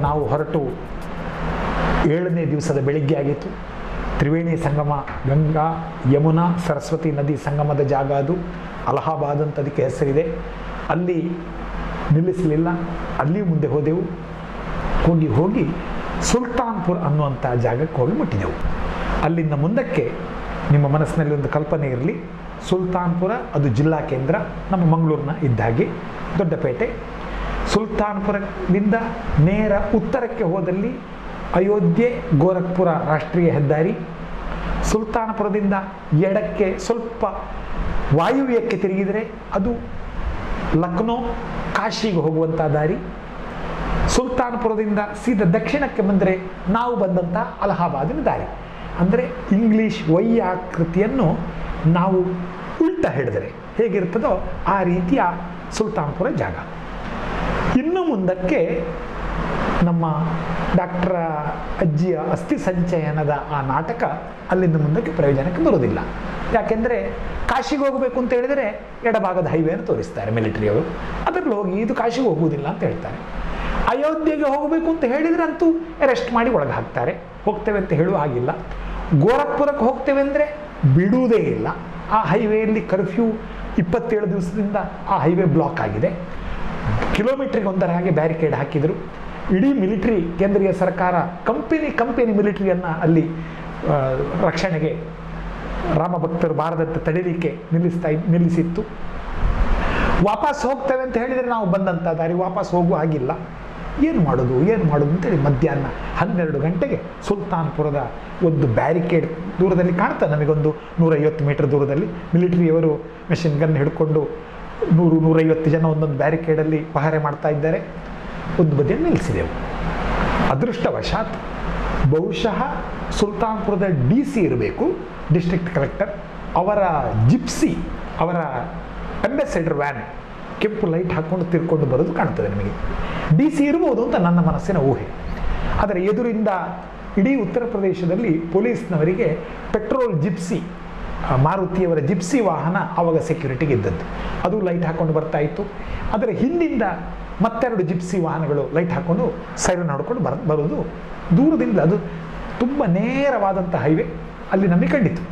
ನಾವು ಹೊರಟು ಏಳನೇ ದಿವಸದ ಬೆಳಿಗ್ಗೆ ಆಗಿತ್ತು ತ್ರಿವೇಣಿ ಸಂಗಮ ಗಂಗಾ ಯಮುನಾ ಸರಸ್ವತಿ ನದಿ ಸಂಗಮದ ಜಾಗ ಅದು ಅಲಹಾಬಾದ್ ಅಂತ ಅದಕ್ಕೆ ಹೆಸರಿದೆ ಅಲ್ಲಿ ನಿಲ್ಲಿಸಲಿಲ್ಲ ಅಲ್ಲಿ ಮುಂದೆ ಹೋದೆವು ಹೋಗಿ ಹೋಗಿ ಸುಲ್ತಾನ್ಪುರ್ ಅನ್ನುವಂಥ ಜಾಗಕ್ಕೆ ಹೋಗಿ ಮುಟ್ಟಿದೆವು ಅಲ್ಲಿಂದ ಮುಂದಕ್ಕೆ ನಿಮ್ಮ ಮನಸ್ಸಿನಲ್ಲಿ ಒಂದು ಕಲ್ಪನೆ ಇರಲಿ ಸುಲ್ತಾನ್ಪುರ ಅದು ಜಿಲ್ಲಾ ಕೇಂದ್ರ ನಮ್ಮ ಮಂಗಳೂರಿನ ಇದ್ದಾಗೆ ದೊಡ್ಡಪೇಟೆ ಸುಲ್ತಾನ್ಪುರದಿಂದ ನೇರ ಉತ್ತರಕ್ಕೆ ಹೋದಲ್ಲಿ ಅಯೋಧ್ಯೆ ಗೋರಖ್ಪುರ ರಾಷ್ಟ್ರೀಯ ಹೆದ್ದಾರಿ ಸುಲ್ತಾನಪುರದಿಂದ ಎಡಕ್ಕೆ ಸ್ವಲ್ಪ ವಾಯುವ್ಯಕ್ಕೆ ತಿರುಗಿದರೆ ಅದು ಲಕ್ನೋ ಕಾಶಿಗೆ ಹೋಗುವಂಥ ದಾರಿ ಸುಲ್ತಾನ್ಪುರದಿಂದ ಸೀದಾ ದಕ್ಷಿಣಕ್ಕೆ ಬಂದರೆ ನಾವು ಬಂದಂಥ ಅಲಹಾಬಾದಿನ ದಾರಿ ಅಂದರೆ ಇಂಗ್ಲೀಷ್ ವೈ ಆಕೃತಿಯನ್ನು ನಾವು ಉಲ್ಟ ಹಿಡಿದರೆ ಹೇಗಿರ್ತದೋ ಆ ರೀತಿಯ ಸುಲ್ತಾನ್ಪುರ ಜಾಗ ಇನ್ನು ಮುಂದಕ್ಕೆ ನಮ್ಮ ಡಾಕ್ಟರ್ ಅಜ್ಜಿಯ ಅಸ್ಥಿ ಸಂಚಯನದ ಆ ನಾಟಕ ಅಲ್ಲಿಂದ ಮುಂದಕ್ಕೆ ಪ್ರಯೋಜನಕ್ಕೆ ಬರೋದಿಲ್ಲ ಯಾಕೆಂದರೆ ಕಾಶಿಗೆ ಹೋಗಬೇಕು ಅಂತ ಹೇಳಿದರೆ ಎಡಭಾಗದ ಹೈವೇನ ತೋರಿಸ್ತಾರೆ ಮಿಲಿಟರಿಯವರು ಅದರಲ್ಲಿ ಹೋಗಿ ಇದು ಕಾಶಿಗೆ ಹೋಗುವುದಿಲ್ಲ ಅಂತ ಹೇಳ್ತಾರೆ ಅಯೋಧ್ಯೆಗೆ ಹೋಗಬೇಕು ಅಂತ ಹೇಳಿದರೆ ಅಂತೂ ಅರೆಸ್ಟ್ ಮಾಡಿ ಒಳಗೆ ಹಾಕ್ತಾರೆ ಹೋಗ್ತೇವೆ ಅಂತ ಹೇಳುವ ಹಾಗಿಲ್ಲ ಗೋರಖ್ಪುರಕ್ಕೆ ಹೋಗ್ತೇವೆ ಅಂದರೆ ಬಿಡುವುದೇ ಇಲ್ಲ ಆ ಹೈವೇಯಲ್ಲಿ ಕರ್ಫ್ಯೂ ಇಪ್ಪತ್ತೇಳು ದಿವಸದಿಂದ ಆ ಹೈವೇ ಬ್ಲಾಕ್ ಆಗಿದೆ ಕಿಲೋಮೀಟ್ರಿಗೆ ಒಂದರ ಹಾಗೆ ಬ್ಯಾರಿಕೇಡ್ ಹಾಕಿದರು ಇಡೀ ಮಿಲಿಟರಿ ಕೇಂದ್ರೀಯ ಸರ್ಕಾರ ಕಂಪನಿ ಕಂಪನಿ ಮಿಲಿಟರಿಯನ್ನು ಅಲ್ಲಿ ಆ, ರಕ್ಷಣೆಗೆ ರಾಮಭಕ್ತರು ಬಾರದಂತೆ ತಡಿಲಿಕ್ಕೆ ನಿಲ್ಲಿಸ್ತಾ ಇದ್- ನಿಲ್ಲಿಸಿತ್ತು ವಾಪಸ್ ಹೋಗ್ತೇವೆ ಅಂತ ಹೇಳಿದರೆ ನಾವು ಬಂದಂಥ ದಾರಿ ವಾಪಸ್ ಹೋಗುವ ಹಾಗಿಲ್ಲ ಏನು ಮಾಡೋದು ಏನು ಮಾಡೋದು ಅಂತೇಳಿ ಮಧ್ಯಾಹ್ನ ಹನ್ನೆರಡು ಗಂಟೆಗೆ ಸುಲ್ತಾನ್ಪುರದ ಒಂದು ಬ್ಯಾರಿಕೇಡ್ ದೂರದಲ್ಲಿ ಕಾಣ್ತಾ ನಮಗೊಂದು ನೂರೈವತ್ತು ಮೀಟರ್ ದೂರದಲ್ಲಿ ಮಿಲಿಟರಿಯವರು ಮೆಷಿನ್ ಗನ್ ಹಿಡ್ಕೊಂಡು ನೂರು ನೂರೈವತ್ತು ಜನ ಒಂದೊಂದು ಬ್ಯಾರಿಕೇಡಲ್ಲಿ ಪಹರೆ ಮಾಡ್ತಾ ಇದ್ದಾರೆ ಒಂದು ಬದಿಯಲ್ಲಿ ನಿಲ್ಲಿಸಿದೆವು ಅದೃಷ್ಟವಶಾತ್ ಬಹುಶಃ ಸುಲ್ತಾನ್ಪುರದ ಡಿ ಸಿ ಇರಬೇಕು ಡಿಸ್ಟ್ರಿಕ್ಟ್ ಕಲೆಕ್ಟರ್ ಅವರ ಜಿಪ್ಸಿ ಅವರ ಅಂಬಾಸೆಡರ್ ವ್ಯಾನ್ ಕೆಂಪು ಲೈಟ್ ಹಾಕ್ಕೊಂಡು ತಿರ್ಕೊಂಡು ಬರೋದು ಕಾಣ್ತದೆ ನಮಗೆ ಡಿ ಸಿ ಇರ್ಬೋದು ಅಂತ ನನ್ನ ಮನಸ್ಸಿನ ಊಹೆ ಆದರೆ ಎದುರಿಂದ ಇಡೀ ಉತ್ತರ ಪ್ರದೇಶದಲ್ಲಿ ಪೊಲೀಸ್ನವರಿಗೆ ಪೆಟ್ರೋಲ್ ಜಿಪ್ಸಿ ಆ, ಮಾರುತಿಯವರ ಜಿಪ್ಸಿ ವಾಹನ ಆವಾಗ ಸೆಕ್ಯೂರಿಟಿಗೆ ಇದ್ದದ್ದು ಅದು ಲೈಟ್ ಹಾಕ್ಕೊಂಡು ಬರ್ತಾ ಇತ್ತು ಅದರ ಹಿಂದಿಂದ ಮತ್ತೆರಡು ಜಿಪ್ಸಿ ವಾಹನಗಳು ಲೈಟ್ ಹಾಕ್ಕೊಂಡು ಸೈರನ್ ಹೊಡ್ಕೊಂಡು ಬರ್ ಬರೋದು ದೂರದಿಂದ ಅದು ತುಂಬ ನೇರವಾದಂಥ ಹೈವೇ ಅಲ್ಲಿ ನಮಗೆ ಕಂಡಿತು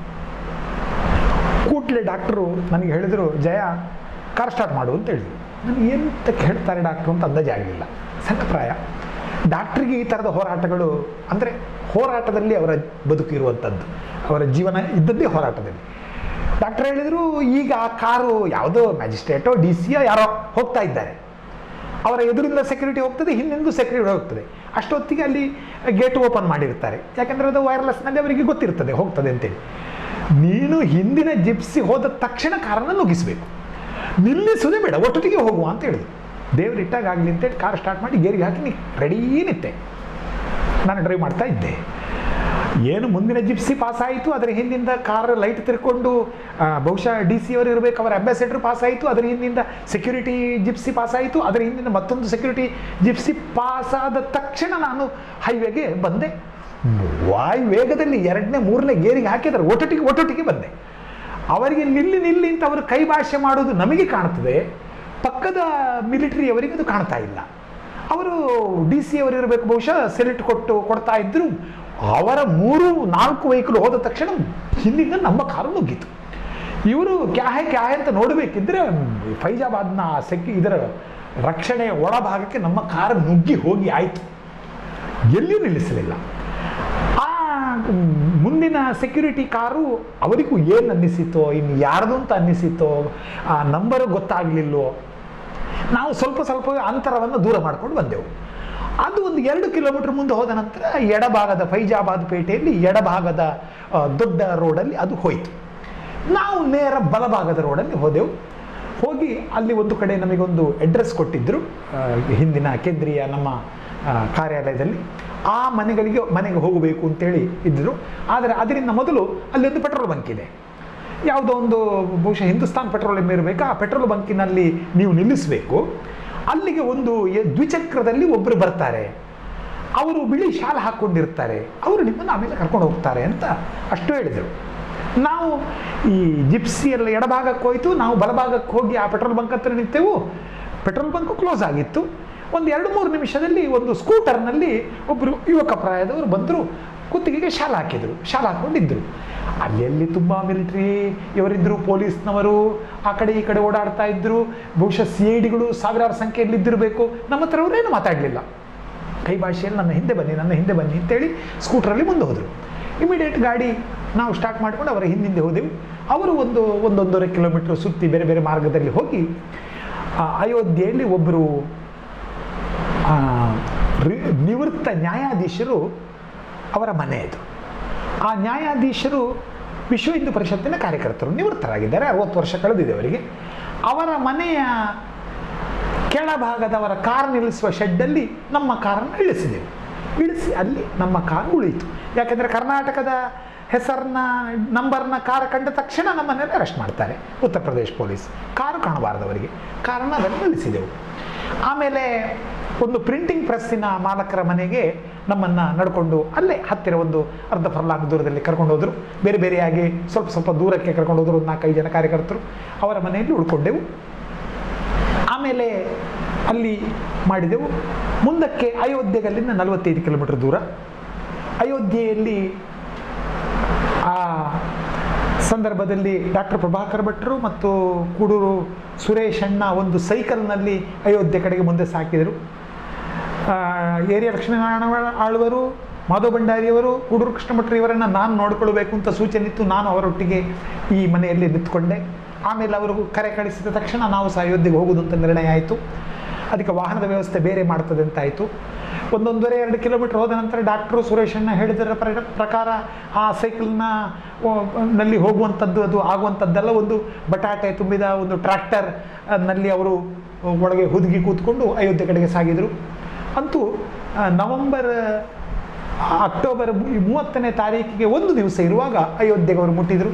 ಕೂಡಲೇ ಡಾಕ್ಟರು ನನಗೆ ಹೇಳಿದರು ಜಯ ಕಾರ್ ಸ್ಟಾರ್ಟ್ ಮಾಡು ಅಂತ ಹೇಳಿದ್ರು ನನಗೆ ಎಂತಕ್ಕೆ ಹೇಳ್ತಾರೆ ಡಾಕ್ಟ್ರು ಅಂತ ಅಂದಾಜೆ ಆಗಲಿಲ್ಲ ಸಣ್ಣ ಪ್ರಾಯ ಡಾಕ್ಟ್ರಿಗೆ ಈ ಥರದ ಹೋರಾಟಗಳು ಅಂದರೆ ಹೋರಾಟದಲ್ಲಿ ಅವರ ಬದುಕಿರುವಂಥದ್ದು ಅವರ ಜೀವನ ಇದ್ದದ್ದೇ ಹೋರಾಟದಲ್ಲಿ ಡಾಕ್ಟರ್ ಹೇಳಿದರು ಈಗ ಆ ಕಾರು ಯಾವುದೋ ಮ್ಯಾಜಿಸ್ಟ್ರೇಟೋ ಡಿ ಸಿಯೋ ಯಾರೋ ಹೋಗ್ತಾ ಇದ್ದಾರೆ ಅವರ ಎದುರಿಂದ ಸೆಕ್ಯೂರಿಟಿ ಹೋಗ್ತದೆ ಹಿಂದಿಂದು ಸೆಕ್ಯೂರಿಟಿ ಹೋಗ್ತದೆ ಅಷ್ಟೊತ್ತಿಗೆ ಅಲ್ಲಿ ಗೇಟ್ ಓಪನ್ ಮಾಡಿರ್ತಾರೆ ಯಾಕಂದರೆ ಅದು ವೈರ್ಲೆಸ್ನಲ್ಲಿ ಅವರಿಗೆ ಗೊತ್ತಿರ್ತದೆ ಹೋಗ್ತದೆ ಅಂತೇಳಿ ನೀನು ಹಿಂದಿನ ಜಿಪ್ಸಿ ಹೋದ ತಕ್ಷಣ ಕಾರನ್ನು ನುಗ್ಗಿಸಬೇಕು ನಿಲ್ಲಿಸೋದೇ ಬೇಡ ಒಟ್ಟೊಟ್ಟಿಗೆ ಹೋಗುವ ಅಂತ ಹೇಳಿದ್ರು ದೇವ್ರು ಇಟ್ಟಾಗಲಿ ಅಂತೇಳಿ ಕಾರ್ ಸ್ಟಾರ್ಟ್ ಮಾಡಿ ಗೇರಿಗೆ ಹಾಕಿ ನೀ ರೆಡೀ ನಿಂತೆ ನಾನು ಡ್ರೈವ್ ಮಾಡ್ತಾ ಇದ್ದೆ ಏನು ಮುಂದಿನ ಜಿಪ್ಸಿ ಪಾಸ್ ಆಯಿತು ಅದರ ಹಿಂದಿಂದ ಕಾರ್ ಲೈಟ್ ತಿರ್ಕೊಂಡು ಆ, ಬಹುಶಃ ಡಿ ಸಿ ಅವರು ಇರಬೇಕು ಅವರ ಅಂಬಾಸೆಡರ್ ಪಾಸ್ ಆಯಿತು ಅದರ ಹಿಂದಿಂದ ಸೆಕ್ಯೂರಿಟಿ ಜಿಪ್ಸಿ ಪಾಸ್ ಆಯಿತು ಅದರ ಹಿಂದಿಂದ ಮತ್ತೊಂದು ಸೆಕ್ಯೂರಿಟಿ ಜಿಪ್ಸಿ ಪಾಸ್ ಆದ ತಕ್ಷಣ ನಾನು ಹೈವೇಗೆ ಬಂದೆ ವಾಯು ವೇಗದಲ್ಲಿ ಎರಡನೇ ಮೂರನೇ ಗೇರಿಗೆ ಹಾಕಿದ್ದಾರೆ ಒಟ್ಟೊಟ್ಟಿಗೆ ಒಟ್ಟೊಟ್ಟಿಗೆ ಬಂದೆ ಅವರಿಗೆ ನಿಲ್ಲಿ ನಿಲ್ಲಿ ಅಂತ ಅವರು ಕೈ ಭಾಷೆ ಮಾಡೋದು ನಮಗೆ ಕಾಣ್ತದೆ ಪಕ್ಕದ ಮಿಲಿಟರಿಯವರಿಗೆ ಅದು ಕಾಣ್ತಾ ಇಲ್ಲ ಅವರು ಡಿ ಸಿ ಅವರು ಇರಬೇಕು ಬಹುಶಃ ಸೆಲೆಕ್ಟ್ ಕೊಟ್ಟು ಕೊಡ್ತಾ ಇದ್ರು ಅವರ ಮೂರು ನಾಲ್ಕು ವೆಹಿಕಲ್ ಹೋದ ತಕ್ಷಣ ಹಿಂದಿನ ನಮ್ಮ ಕಾರು ನುಗ್ಗಿತು ಇವರು ಕ್ಯಾಹೆ ಕ್ಯಾಹೆ ಅಂತ ನೋಡಬೇಕಿದ್ರೆ ಫೈಜಾಬಾದ್ನ ಸೆಕ್ಯು ಇದರ ರಕ್ಷಣೆಯ ಒಳಭಾಗಕ್ಕೆ ನಮ್ಮ ಕಾರು ನುಗ್ಗಿ ಹೋಗಿ ಆಯಿತು ಎಲ್ಲಿಯೂ ನಿಲ್ಲಿಸಲಿಲ್ಲ ಆ ಮುಂದಿನ ಸೆಕ್ಯೂರಿಟಿ ಕಾರು ಅವರಿಗೂ ಏನು ಅನ್ನಿಸಿತೋ ಇನ್ನು ಯಾರ್ದು ಅಂತ ಅನ್ನಿಸಿತೋ ಆ ನಂಬರ್ ಗೊತ್ತಾಗಲಿಲ್ಲೋ ನಾವು ಸ್ವಲ್ಪ ಸ್ವಲ್ಪ ಅಂತರವನ್ನು ದೂರ ಮಾಡ್ಕೊಂಡು ಬಂದೆವು ಅದು ಒಂದು ಎರಡು ಕಿಲೋಮೀಟರ್ ಮುಂದೆ ಹೋದ ನಂತರ ಎಡಭಾಗದ ಫೈಜಾಬಾದ್ ಪೇಟೆಯಲ್ಲಿ ಎಡಭಾಗದ ಆ, ದೊಡ್ಡ ರೋಡಲ್ಲಿ ಅದು ಹೋಯಿತು ನಾವು ನೇರ ಬಲಭಾಗದ ರೋಡಲ್ಲಿ ಹೋದೆವು ಹೋಗಿ ಅಲ್ಲಿ ಒಂದು ಕಡೆ ನಮಗೊಂದು ಅಡ್ರೆಸ್ ಕೊಟ್ಟಿದ್ದರು ಆ, ಹಿಂದಿನ ಕೇಂದ್ರೀಯ ನಮ್ಮ ಆ, ಕಾರ್ಯಾಲಯದಲ್ಲಿ ಆ ಮನೆಗಳಿಗೆ ಮನೆಗೆ ಹೋಗಬೇಕು ಅಂತೇಳಿ ಇದ್ದರು ಆದರೆ ಅದರಿಂದ ಮೊದಲು ಅಲ್ಲಿ ಒಂದು ಪೆಟ್ರೋಲ್ ಬಂಕ್ ಇದೆ ಯಾವುದೋ ಒಂದು ಬಹುಶಃ ಹಿಂದೂಸ್ತಾನ್ ಪೆಟ್ರೋಲಿಯಂ ಇರಬೇಕು ಆ ಪೆಟ್ರೋಲ್ ಬಂಕಿನಲ್ಲಿ ನೀವು ನಿಲ್ಲಿಸಬೇಕು ಅಲ್ಲಿಗೆ ಒಂದು ಎ- ದ್ವಿಚಕ್ರದಲ್ಲಿ ಒಬ್ಬರು ಬರ್ತಾರೆ ಅವರು ಬಿಳಿ ಶಾಲ ಹಾಕ್ಕೊಂಡಿರ್ತಾರೆ ಅವರು ನಿಮ್ಮನ್ನು ಆಮೇಲೆ ಕರ್ಕೊಂಡು ಹೋಗ್ತಾರೆ ಅಂತ ಅಷ್ಟು ಹೇಳಿದರು ನಾವು ಈ ಜಿಪ್ಸಿ ಎಲ್ಲ ಎಡಭಾಗಕ್ಕೆ ಹೋಯಿತು ನಾವು ಬಲಭಾಗಕ್ಕೆ ಹೋಗಿ ಆ ಪೆಟ್ರೋಲ್ ಬಂಕ್ ಹತ್ರ ನಿಂತೆವು ಪೆಟ್ರೋಲ್ ಬಂಕು ಕ್ಲೋಸ್ ಆಗಿತ್ತು ಒಂದು ಎರಡು ಮೂರು ನಿಮಿಷದಲ್ಲಿ ಒಂದು ಸ್ಕೂಟರ್ನಲ್ಲಿ ಒಬ್ಬರು ಯುವಕ ಪ್ರಾಯದವರು ಬಂದರು ಕುತ್ತಿಗೆಗೆ ಶಾಲ ಹಾಕಿದರು ಶಾಲ ಹಾಕ್ಕೊಂಡಿದ್ದರು ಅಲ್ಲೆಲ್ಲಿ ತುಂಬ ಮಿಲಿಟ್ರಿ ಇವರಿದ್ದರು ಪೊಲೀಸ್ನವರು ಆ ಕಡೆ ಈ ಕಡೆ ಓಡಾಡ್ತಾ ಇದ್ದರು ಬಹುಶಃ ಸಿ ಐ ಡಿಗಳು ಸಾವಿರಾರು ಸಂಖ್ಯೆಯಲ್ಲಿ ಇದ್ದಿರಬೇಕು ನಮ್ಮ ಹತ್ರ ಅವರೇನು ಮಾತಾಡಲಿಲ್ಲ ಕೈ ಭಾಷೆಯಲ್ಲಿ ನನ್ನ ಹಿಂದೆ ಬನ್ನಿ ನನ್ನ ಹಿಂದೆ ಬನ್ನಿ ಅಂತೇಳಿ ಸ್ಕೂಟ್ರಲ್ಲಿ ಮುಂದೆ ಹೋದರು ಇಮಿಡಿಯೇಟ್ ಗಾಡಿ ನಾವು ಸ್ಟಾರ್ಟ್ ಮಾಡ್ಕೊಂಡು ಅವರ ಹಿಂದಿಂದೆ ಹೋದೆವು ಅವರು ಒಂದು ಒಂದೊಂದೂವರೆ ಕಿಲೋಮೀಟ್ರ್ ಸುತ್ತಿ ಬೇರೆ ಬೇರೆ ಮಾರ್ಗದಲ್ಲಿ ಹೋಗಿ ಆ, ಅಯೋಧ್ಯೆಯಲ್ಲಿ ಒಬ್ಬರು ಆ, ರಿ- ನಿವೃತ್ತ ನ್ಯಾಯಾಧೀಶರು ಅವರ ಮನೆ ಇದು ಆ ನ್ಯಾಯಾಧೀಶರು ವಿಶ್ವ ಹಿಂದೂ ಪರಿಷತ್ತಿನ ಕಾರ್ಯಕರ್ತರು ನಿವೃತ್ತರಾಗಿದ್ದಾರೆ ಅರವತ್ತು ವರ್ಷ ಕಳೆದಿದೆ ಅವರಿಗೆ ಅವರ ಮನೆಯ ಕೆಳಭಾಗದವರ ಕಾರ್ ನಿಲ್ಲಿಸುವ ಶೆಡ್ಡಲ್ಲಿ ನಮ್ಮ ಕಾರನ್ನು ಇಳಿಸಿದೆವು ಇಳಿಸಿ ಅಲ್ಲಿ ನಮ್ಮ ಕಾರು ಉಳಿಯಿತು ಯಾಕೆಂದರೆ ಕರ್ನಾಟಕದ ಹೆಸರನ್ನ ನಂಬರ್ನ ಕಾರ್ ಕಂಡ ತಕ್ಷಣ ನಮ್ಮನ್ನೆಲ್ಲ ಅರೆಸ್ಟ್ ಮಾಡ್ತಾರೆ ಉತ್ತರ ಪ್ರದೇಶ ಪೊಲೀಸ್ ಕಾರು ಕಾಣಬಾರ್ದು ಅವರಿಗೆ ಕಾರನ್ನು ಅದನ್ನು ನಿಲ್ಲಿಸಿದೆವು ಆಮೇಲೆ ಒಂದು ಪ್ರಿಂಟಿಂಗ್ ಪ್ರೆಸ್ಸಿನ ಮಾಲಕರ ಮನೆಗೆ ನಮ್ಮನ್ನು ನಡ್ಕೊಂಡು ಅಲ್ಲೇ ಹತ್ತಿರ ಒಂದು ಅರ್ಧ ಫರ್ಲಾಂಗ್ ದೂರದಲ್ಲಿ ಕರ್ಕೊಂಡು ಹೋದರು ಬೇರೆ ಬೇರೆಯಾಗಿ ಸ್ವಲ್ಪ ಸ್ವಲ್ಪ ದೂರಕ್ಕೆ ಕರ್ಕೊಂಡು ಹೋದರು ಒಂದು ನಾಲ್ಕೈದು ಜನ ಕಾರ್ಯಕರ್ತರು ಅವರ ಮನೆಯಲ್ಲಿ ಉಳ್ಕೊಂಡೆವು ಆಮೇಲೆ ಅಲ್ಲಿ ಮಾಡಿದೆವು ಮುಂದಕ್ಕೆ ಅಯೋಧ್ಯೆಗಲ್ಲಿಂದ ನಲವತ್ತೈದು ಕಿಲೋಮೀಟರ್ ದೂರ ಅಯೋಧ್ಯೆಯಲ್ಲಿ ಆ ಸಂದರ್ಭದಲ್ಲಿ ಡಾಕ್ಟರ್ ಪ್ರಭಾಕರ್ ಭಟ್ರು ಮತ್ತು ಕೂಡೂರು ಸುರೇಶ್ ಅಣ್ಣ ಒಂದು ಸೈಕಲ್ನಲ್ಲಿ ಅಯೋಧ್ಯೆ ಕಡೆಗೆ ಮುಂದೆ ಸಾಕಿದರು ಆ, ಏರಿಯಾ ಲಕ್ಷ್ಮೀನಾರಾಯಣ ಆಳ್ವರು ಮಾಧವ ಭಂಡಾರಿಯವರು ಕೂಡೂರು ಕೃಷ್ಣ ಭಟ್ರು ಇವರನ್ನು ನಾನು ನೋಡ್ಕೊಳ್ಬೇಕು ಅಂತ ಸೂಚನೆ ಇತ್ತು ನಾನು ಅವರೊಟ್ಟಿಗೆ ಈ ಮನೆಯಲ್ಲಿ ನಿಂತ್ಕೊಂಡೆ ಆಮೇಲೆ ಅವರು ಕರೆ ಕಳಿಸಿದ ತಕ್ಷಣ ನಾವು ಸಹ ಅಯೋಧ್ಯೆಗೆ ಹೋಗುವುದು ಅಂತ ನಿರ್ಣಯ ಆಯಿತು ಅದಕ್ಕೆ ವಾಹನದ ವ್ಯವಸ್ಥೆ ಬೇರೆ ಮಾಡ್ತದೆ ಅಂತ ಆಯಿತು ಒಂದೊಂದೂವರೆ ಎರಡು ಕಿಲೋಮೀಟರ್ ಹೋದ ನಂತರ ಡಾಕ್ಟ್ರು ಸುರೇಶಣ್ಣ ಹೇಳಿದರ ಪ್ರ- ಪ್ರಕಾರ ಆ ಸೈಕಲ್ನ ಓ, ನಲ್ಲಿ ಹೋಗುವಂಥದ್ದು ಅದು ಆಗುವಂಥದ್ದೆಲ್ಲ ಒಂದು ಬಟಾಟೆ ತುಂಬಿದ ಒಂದು ಟ್ರ್ಯಾಕ್ಟರ್ ಆ, ನಲ್ಲಿ ಅವರು ಒಳಗೆ ಹುದುಗಿ ಕೂತ್ಕೊಂಡು ಅಯೋಧ್ಯೆ ಕಡೆಗೆ ಸಾಗಿದರು ಅಂತೂ ಆ, ನವೆಂಬರ್ ಆ, ಅಕ್ಟೋಬರ್ ಮೂ- ಮೂವತ್ತನೇ ತಾರೀಕಿಗೆ ಒಂದು ದಿವಸ ಇರುವಾಗ ಅಯೋಧ್ಯೆಗೆ ಅವರು ಮುಟ್ಟಿದರು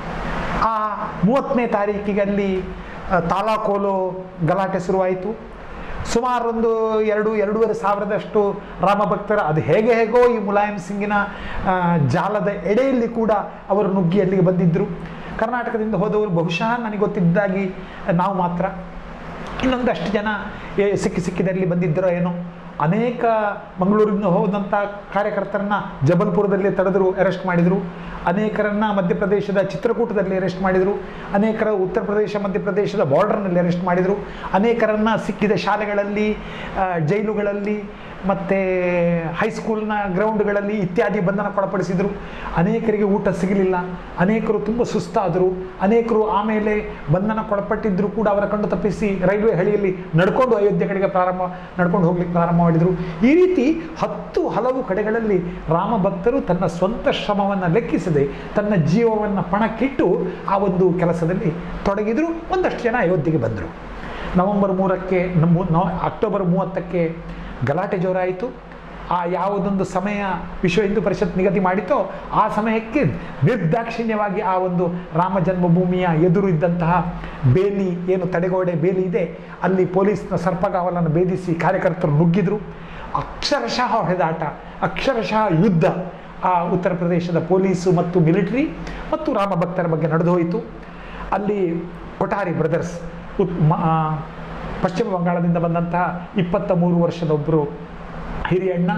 ಆ ಮೂವತ್ತನೇ ತಾರೀಕಿಗೆ ಅಲ್ಲಿ ಆ, ತಾಲಾಕೋಲು ಗಲಾಟೆ ಶುರುವಾಯಿತು ಸುಮಾರೊಂದು ಎರಡು ಎರಡೂವರೆ ಸಾವಿರದಷ್ಟು ರಾಮಭಕ್ತರ ಅದು ಹೇಗೆ ಹೇಗೋ ಈ ಮುಲಾಯಂ ಸಿಂಗಿನ ಆ, ಜಾಲದ ಎಡೆಯಲ್ಲಿ ಕೂಡ ಅವರು ನುಗ್ಗಿ ಅಲ್ಲಿಗೆ ಬಂದಿದ್ದರು ಕರ್ನಾಟಕದಿಂದ ಹೋದವರು ಬಹುಶಃ ನನಗೆ ಗೊತ್ತಿದ್ದಾಗಿ ನಾವು ಮಾತ್ರ ಇನ್ನೊಂದಷ್ಟು ಜನ ಏ- ಸಿಕ್ಕಿ ಸಿಕ್ಕಿದಲ್ಲಿ ಬಂದಿದ್ದರೋ ಏನೋ ಅನೇಕ ಮಂಗಳೂರಿನಿಂದ ಹೋದಂಥ ಕಾರ್ಯಕರ್ತರನ್ನ ಜಬಲ್ಪುರದಲ್ಲಿ ತಡೆದರು ಅರೆಸ್ಟ್ ಮಾಡಿದರು ಅನೇಕರನ್ನ ಮಧ್ಯಪ್ರದೇಶದ ಚಿತ್ರಕೂಟದಲ್ಲಿ ಅರೆಸ್ಟ್ ಮಾಡಿದರು ಅನೇಕರ ಉತ್ತರ ಪ್ರದೇಶ ಮಧ್ಯಪ್ರದೇಶದ ಬಾರ್ಡರ್ನಲ್ಲಿ ಅರೆಸ್ಟ್ ಮಾಡಿದರು ಅನೇಕರನ್ನ ಸಿಕ್ಕಿದ ಶಾಲೆಗಳಲ್ಲಿ ಆ, ಜೈಲುಗಳಲ್ಲಿ ಮತ್ತು ಹೈಸ್ಕೂಲ್ನ ಗ್ರೌಂಡ್ಗಳಲ್ಲಿ ಇತ್ಯಾದಿ ಬಂಧನಕ್ಕೊಳಪಡಿಸಿದರು ಅನೇಕರಿಗೆ ಊಟ ಸಿಗಲಿಲ್ಲ ಅನೇಕರು ತುಂಬ ಸುಸ್ತಾದರು ಅನೇಕರು ಆಮೇಲೆ ಬಂಧನಕ್ಕೊಳಪಟ್ಟಿದ್ದರೂ ಕೂಡ ಅವರ ಕಣ್ಣು ತಪ್ಪಿಸಿ ರೈಲ್ವೆ ಹಳಿಯಲ್ಲಿ ನಡ್ಕೊಂಡು ಅಯೋಧ್ಯೆ ಕಡೆಗೆ ಪ್ರಾರಂಭ ನಡ್ಕೊಂಡು ಹೋಗ್ಲಿಕ್ಕೆ ಪ್ರಾರಂಭ ಮಾಡಿದರು ಈ ರೀತಿ ಹತ್ತು ಹಲವು ಕಡೆಗಳಲ್ಲಿ ರಾಮ ಭಕ್ತರು ತನ್ನ ಸ್ವಂತ ಶ್ರಮವನ್ನು ಲೆಕ್ಕಿಸದೆ ತನ್ನ ಜೀವವನ್ನು ಪಣಕ್ಕಿಟ್ಟು ಆ ಒಂದು ಕೆಲಸದಲ್ಲಿ ತೊಡಗಿದರು ಒಂದಷ್ಟು ಜನ ಅಯೋಧ್ಯೆಗೆ ಬಂದರು ನವೆಂಬರ್ ಮೂರಕ್ಕೆ ನಮ್ಮ ನವ ಅಕ್ಟೋಬರ್ ಮೂವತ್ತಕ್ಕೆ ಗಲಾಟೆ ಜೋರಾಯಿತು ಆ ಯಾವುದೊಂದು ಸಮಯ ವಿಶ್ವ ಹಿಂದೂ ಪರಿಷತ್ ನಿಗದಿ ಮಾಡಿತೋ ಆ ಸಮಯಕ್ಕೆ ನಿರ್ದಾಕ್ಷಿಣ್ಯವಾಗಿ ಆ ಒಂದು ರಾಮ ಜನ್ಮಭೂಮಿಯ ಎದುರು ಇದ್ದಂತಹ ಬೇಲಿ ಏನು ತಡೆಗೋಡೆ ಬೇಲಿ ಇದೆ ಅಲ್ಲಿ ಪೊಲೀಸ್ನ ಸರ್ಪಗಾವಲನ್ನು ಭೇದಿಸಿ ಕಾರ್ಯಕರ್ತರು ನುಗ್ಗಿದ್ರು ಅಕ್ಷರಶಃ ಹೊಡೆದಾಟ ಅಕ್ಷರಶಃ ಯುದ್ಧ ಆ ಉತ್ತರ ಪ್ರದೇಶದ ಪೊಲೀಸು ಮತ್ತು ಮಿಲಿಟರಿ ಮತ್ತು ರಾಮ ಭಕ್ತರ ಬಗ್ಗೆ ನಡೆದು ಹೋಯಿತು ಅಲ್ಲಿ ಕೊಠಾರಿ ಬ್ರದರ್ಸ್ ಉತ್ ಮ- ಆ, ಪಶ್ಚಿಮ ಬಂಗಾಳದಿಂದ ಬಂದಂತಹ ಇಪ್ಪತ್ತ ಮೂರು ವರ್ಷದ ಒಬ್ಬರು ಹಿರಿಯಣ್ಣ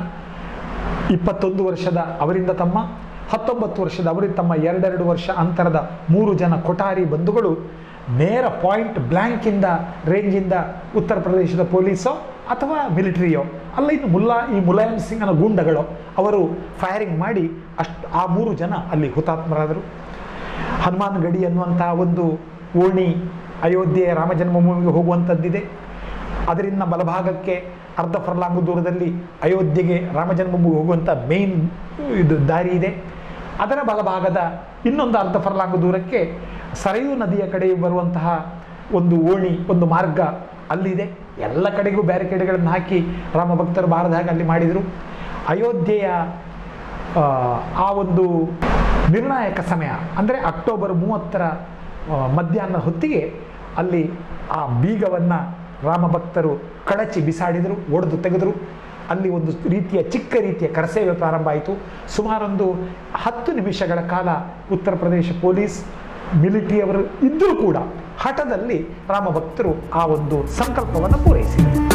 ಇಪ್ಪತ್ತೊಂದು ವರ್ಷದ ಅವರಿಂದ ತಮ್ಮ ಹತ್ತೊಂಬತ್ತು ವರ್ಷದ ಅವರಿಂದ ತಮ್ಮ ಎರಡೆರಡು ವರ್ಷ ಅಂತರದ ಮೂರು ಜನ ಕೊಠಾರಿ ಬಂಧುಗಳು ನೇರ ಪಾಯಿಂಟ್ ಬ್ಲ್ಯಾಂಕಿಂದ ರೇಂಜಿಂದ ಉತ್ತರ ಪ್ರದೇಶದ ಪೊಲೀಸೋ ಅಥವಾ ಮಿಲಿಟರಿಯೋ ಅಲ್ಲ ಇನ್ನು ಮುಲ್ಲಾ ಈ ಮುಲಾಯಂ ಸಿಂಗನ ಗೂಂಡಗಳು ಅವರು ಫೈರಿಂಗ್ ಮಾಡಿ ಅಷ್ಟು ಆ ಮೂರು ಜನ ಅಲ್ಲಿ ಹುತಾತ್ಮರಾದರು ಹನುಮಾನ್ ಗಡಿ ಅನ್ನುವಂತಹ ಒಂದು ಓಣಿ ಅಯೋಧ್ಯೆಯ ರಾಮ ಜನ್ಮಭೂಮಿಗೆ ಹೋಗುವಂಥದ್ದಿದೆ ಅದರಿಂದ ಬಲಭಾಗಕ್ಕೆ ಅರ್ಧ ಫರ್ಲಾಂಗ್ ದೂರದಲ್ಲಿ ಅಯೋಧ್ಯೆಗೆ ರಾಮ ಜನ್ಮಭೂಮಿಗೆ ಹೋಗುವಂಥ ಮೇನ್ ಇದು ದಾರಿ ಇದೆ ಅದರ ಬಲಭಾಗದ ಇನ್ನೊಂದು ಅರ್ಧ ಫರ್ಲಾಂಗ್ ದೂರಕ್ಕೆ ಸರಯೂ ನದಿಯ ಕಡೆ ಬರುವಂತಹ ಒಂದು ಓಣಿ ಒಂದು ಮಾರ್ಗ ಅಲ್ಲಿದೆ ಎಲ್ಲ ಕಡೆಗೂ ಬ್ಯಾರಿಕೇಡ್ಗಳನ್ನು ಹಾಕಿ ರಾಮ ಭಕ್ತರು ಬಾರದ ಹಾಗೆ ಅಲ್ಲಿ ಮಾಡಿದರು ಅಯೋಧ್ಯೆಯ ಆ, ಆ ಒಂದು ನಿರ್ಣಾಯಕ ಸಮಯ ಅಂದರೆ ಅಕ್ಟೋಬರ್ ಮೂವತ್ತರ ಆ, ಮಧ್ಯಾಹ್ನ ಹೊತ್ತಿಗೆ ಅಲ್ಲಿ ಆ ಬೀಗವನ್ನು ರಾಮಭಕ್ತರು ಕಳಚಿ ಬಿಸಾಡಿದರು ಒಡೆದು ತೆಗೆದರು ಅಲ್ಲಿ ಒಂದು ರೀತಿಯ ಚಿಕ್ಕ ರೀತಿಯ ಕರಸೇವೆ ಪ್ರಾರಂಭ ಆಯಿತು ಸುಮಾರೊಂದು ಹತ್ತು ನಿಮಿಷಗಳ ಕಾಲ ಉತ್ತರ ಪ್ರದೇಶ ಪೊಲೀಸ್ ಮಿಲಿಟರಿಯವರು ಇದ್ದರೂ ಕೂಡ ಹಠದಲ್ಲಿ ರಾಮಭಕ್ತರು ಆ ಒಂದು ಸಂಕಲ್ಪವನ್ನು ಪೂರೈಸಿದರು